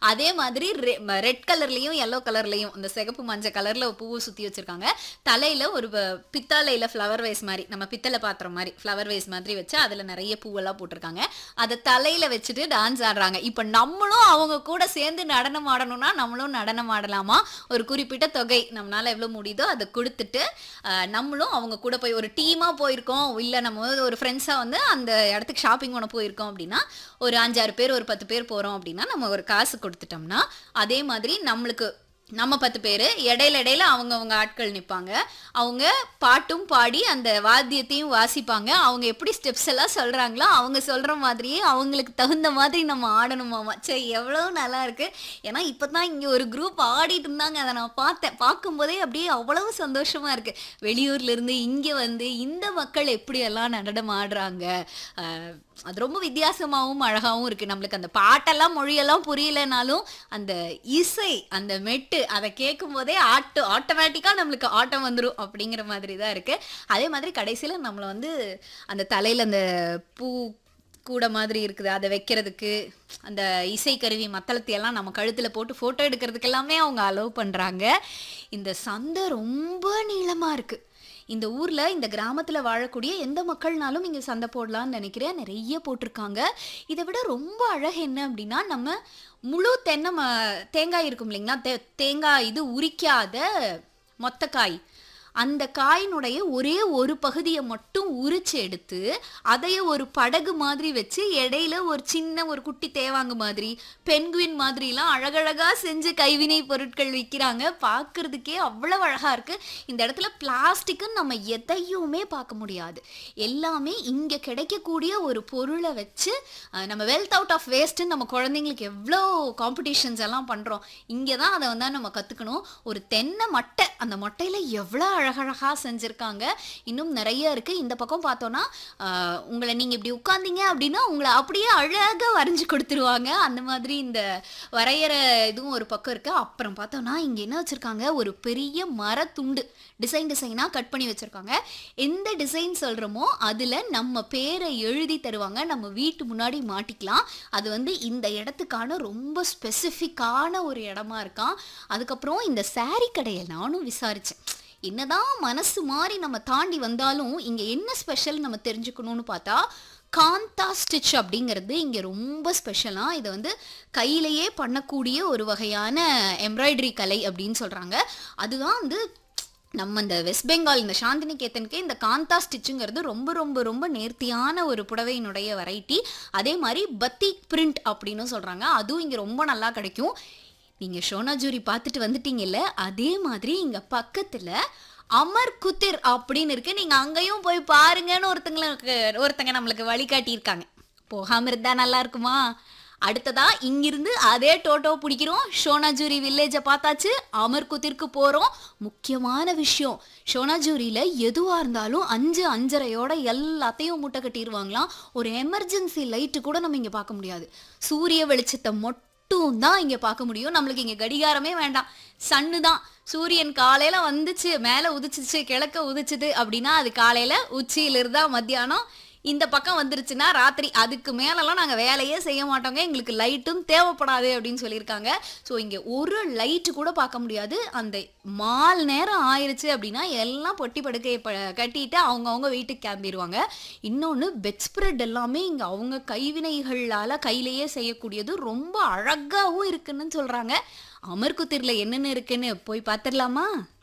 அதே மாதிரி ரெட் கலர்லயும் எல்லோ கலர்லயும் இந்த சிகப்பு மஞ்சள் கலர்ல பூவை சுத்தி வச்சிருக்காங்க தலையில ஒரு ப- பித்தளையில ஃப்ளவர் வேஸ் மாதிரி நம்ம பித்தளை பாத்திரம் மாதிரி ஃப்ளவர் வேஸ் மாதிரி வச்சு அதுல நிறைய பூவெல்லாம் போட்டிருக்காங்க அதை தலையில வச்சுட்டு டான்ஸ் ஆடுறாங்க இப்ப நம்மளும் அவங்க கூட சேர்ந்து நடனம் ஆடணும்னா நம்மளும் நடனம் ஆடலாமா ஒரு குறிப்பிட்ட தொகை நம்மளால எவ்வளவு முடியுதோ அதை கொடுத்துட்டு அஹ், நம்மளும் அவங்க கூட போய் ஒரு டீமா போயிருக்கோம் இல்ல நம்ம வந்து ஒரு ஃப்ரெண்ட்ஸா வந்து அந்த இடத்துக்கு ஷாப்பிங் பண்ண போயிருக்கோம் அப்படின்னா ஒரு அஞ்சாறு பேர் ஒரு பத்து பேர் போறோம் அப்படின்னா நம்ம ஒரு காசு கொடுத்துட்டோம்னா அதே மாதிரி நம்மளுக்கு நம்ம பத்து பேர் இடையில இடையில அவங்க அவங்க ஆட்கள் நிற்பாங்க அவங்க பாட்டும் பாடி அந்த வாத்தியத்தையும் வாசிப்பாங்க அவங்க எப்படி ஸ்டெப்ஸ் எல்லாம் சொல்றாங்களோ அவங்க சொல்ற மாதிரியே அவங்களுக்கு தகுந்த மாதிரி நம்ம ஆடணுமாமா சரி எவ்வளவு நல்லா இருக்கு ஏன்னா இப்பதான் இங்க ஒரு குரூப் ஆடிட்டு இருந்தாங்க அதை நான் பார்த்தேன் பார்க்கும்போதே அப்படியே அவ்வளவு சந்தோஷமா இருக்கு வெளியூர்ல இருந்து இங்க வந்து இந்த மக்கள் எப்படி எல்லாம் நடனம் ஆடுறாங்க அஹ், அது ரொம்ப வித்தியாசமாவும் அழகாவும் இருக்கு நம்மளுக்கு அந்த பாட்டெல்லாம் மொழியெல்லாம் புரியலைனாலும் அந்த இசை அந்த மெட்டு அதை கேட்கும் போதே ஆட்டோ ஆட்டோமேட்டிக்கா நம்மளுக்கு ஆட்டம் வந்துரும் அப்படிங்கிற மாதிரி தான் இருக்கு அதே மாதிரி கடைசியில நம்மளை வந்து அந்த தலையில அந்த பூ கூட மாதிரி இருக்குது அதை வைக்கிறதுக்கு அந்த இசைக்கருவி மத்தளத்தை எல்லாம் நம்ம கழுத்துல போட்டு போட்டோ எடுக்கிறதுக்கு எல்லாமே அவங்க அலோவ் பண்றாங்க இந்த சந்தை ரொம்ப நீளமா இருக்கு இந்த ஊர்ல இந்த கிராமத்துல வாழக்கூடிய எந்த மக்கள்னாலும் இங்க சந்தை போடலாம்னு நினைக்கிறேன் நிறைய போட்டிருக்காங்க இதை விட ரொம்ப அழகு என்ன அப்படின்னா நம்ம முழு தென்னை ம- தேங்காய் இருக்கும் இல்லைங்களா தே- தேங்காய் இது உரிக்காத மொத்தக்காய் அந்த காயினுடைய ஒரே ஒரு பகுதியை மட்டும் உரிச்சு எடுத்து அதையே ஒரு படகு மாதிரி வச்சு இடையில ஒரு சின்ன ஒரு குட்டி தேவாங்கு மாதிரி பென்குவின் மாதிரிலாம் அழகழகா செஞ்சு கைவினை பொருட்கள் விற்கிறாங்க பார்க்கறதுக்கே அவ்வளவு அழகா இருக்கு இந்த இடத்துல பிளாஸ்டிக்குன்னு நம்ம எதையுமே பார்க்க முடியாது எல்லாமே இங்க கிடைக்கக்கூடிய ஒரு பொருளை வச்சு அஹ், நம்ம வெல்த் அவுட் ஆஃப் வேஸ்ட்டு நம்ம குழந்தைங்களுக்கு எவ்வளோ காம்படிஷன்ஸ் எல்லாம் பண்றோம் இங்கே தான் அதை வந்து நம்ம கத்துக்கணும் ஒரு தென்னை மட்டை அந்த மட்டையில எவ்வளோ அழகழகா செஞ்சிருக்காங்க இன்னும் நிறைய இருக்கு இந்த பக்கம் பார்த்தோன்னா ஆஹ், உங்களை நீங்க இப்படி உட்கார்ந்தீங்க அப்படின்னா உங்களை அப்படியே அழகா வரைஞ்சு கொடுத்துருவாங்க அந்த மாதிரி இந்த வரைகிற இதுவும் ஒரு பக்கம் இருக்கு அப்புறம் பார்த்தோன்னா இங்க என்ன வச்சிருக்காங்க ஒரு பெரிய மரத்துண்டு டிசைன் டிசைனாக கட் பண்ணி வச்சிருக்காங்க எந்த டிசைன் சொல்றோமோ அதுல நம்ம பேரை எழுதி தருவாங்க நம்ம வீட்டு முன்னாடி மாட்டிக்கலாம் அது வந்து இந்த இடத்துக்கான ரொம்ப ஸ்பெசிஃபிக்கான ஒரு இடமா இருக்கான் அதுக்கப்புறம் இந்த saree கடையை நானும் விசாரிச்சேன் என்னதான் மனசு மாறி நம்ம தாண்டி வந்தாலும் இங்க என்ன ஸ்பெஷல் நம்ம தெரிஞ்சுக்கணும்னு பார்த்தா காந்தா ஸ்டிச் அப்படிங்கிறது இங்க ரொம்ப ஸ்பெஷலா இதை வந்து கையிலேயே பண்ணக்கூடிய ஒரு வகையான எம்ப்ராய்டரி கலை அப்படின்னு சொல்றாங்க அதுதான் வந்து நம்ம இந்த வெஸ்ட் பெங்கால் இந்த சாந்தினிகேத்தனுக்கே இந்த காந்தா ஸ்டிச்சுங்கிறது ரொம்ப ரொம்ப ரொம்ப நேர்த்தியான ஒரு புடவையினுடைய வெரைட்டி அதே மாதிரி பத்திக் பிரிண்ட் அப்படின்னு சொல்றாங்க அதுவும் இங்க ரொம்ப நல்லா கிடைக்கும் நீங்க ஷோனாஜூரி பார்த்துட்டு வந்துட்டீங்கல்ல அதே மாதிரி இங்க பக்கத்துல அமர் குத்திர் அப்படின்னு இருக்கு நீங்க அங்கேயும் போய் பாருங்கன்னு ஒருத்தங்களுக்கு ஒருத்தங்க நம்மளுக்கு வழிகாட்டி இருக்காங்க போகாம இருந்தா நல்லா இருக்குமா அடுத்ததா இங்கிருந்து அதே டோட்டோ பிடிக்கிறோம் ஷோனாஜூரி வில்லேஜை பார்த்தாச்சு அமர்குத்திற்கு போறோம் முக்கியமான விஷயம் ஷோனாஜூரியில எதுவா இருந்தாலும் அஞ்சு அஞ்சரையோட எல்லாத்தையும் மூட்டை கட்டிடுவாங்களாம் ஒரு எமர்ஜென்சி லைட்டு கூட நம்ம இங்க பார்க்க முடியாது சூரிய வெளிச்சத்தை மட்டும் தான் இங்க பார்க்க முடியும் நம்மளுக்கு இங்க கடிகாரமே வேண்டாம் சன்னு தான் சூரியன் காலையில வந்துச்சு மேல உதிச்சிச்சு கிழக்க உதிச்சுது அப்படின்னா அது காலையில உச்சியில இருந்தா மத்தியானம் இந்த பக்கம் வந்துருச்சுன்னா ராத்திரி அதுக்கு மேலெல்லாம் நாங்கள் வேலையே செய்ய மாட்டோங்க எங்களுக்கு லைட்டும் தேவைப்படாது அப்படின்னு சொல்லியிருக்காங்க ஸோ இங்கே ஒரு லைட்டு கூட பார்க்க முடியாது அந்த மால் நேரம் ஆயிருச்சு அப்படின்னா எல்லாம் பொட்டி படுக்கையை ப கட்டிட்டு அவங்கவுங்க வீட்டுக்கு கிளம்பிடுவாங்க இன்னொன்று பெட் ஸ்ப்ரெட் எல்லாமே இங்கே அவங்க கைவினைகளால் கையிலேயே செய்யக்கூடியது ரொம்ப அழகாகவும் இருக்குன்னு சொல்கிறாங்க அமர்குத்திரில் என்னென்ன இருக்குன்னு போய் பார்த்துடலாமா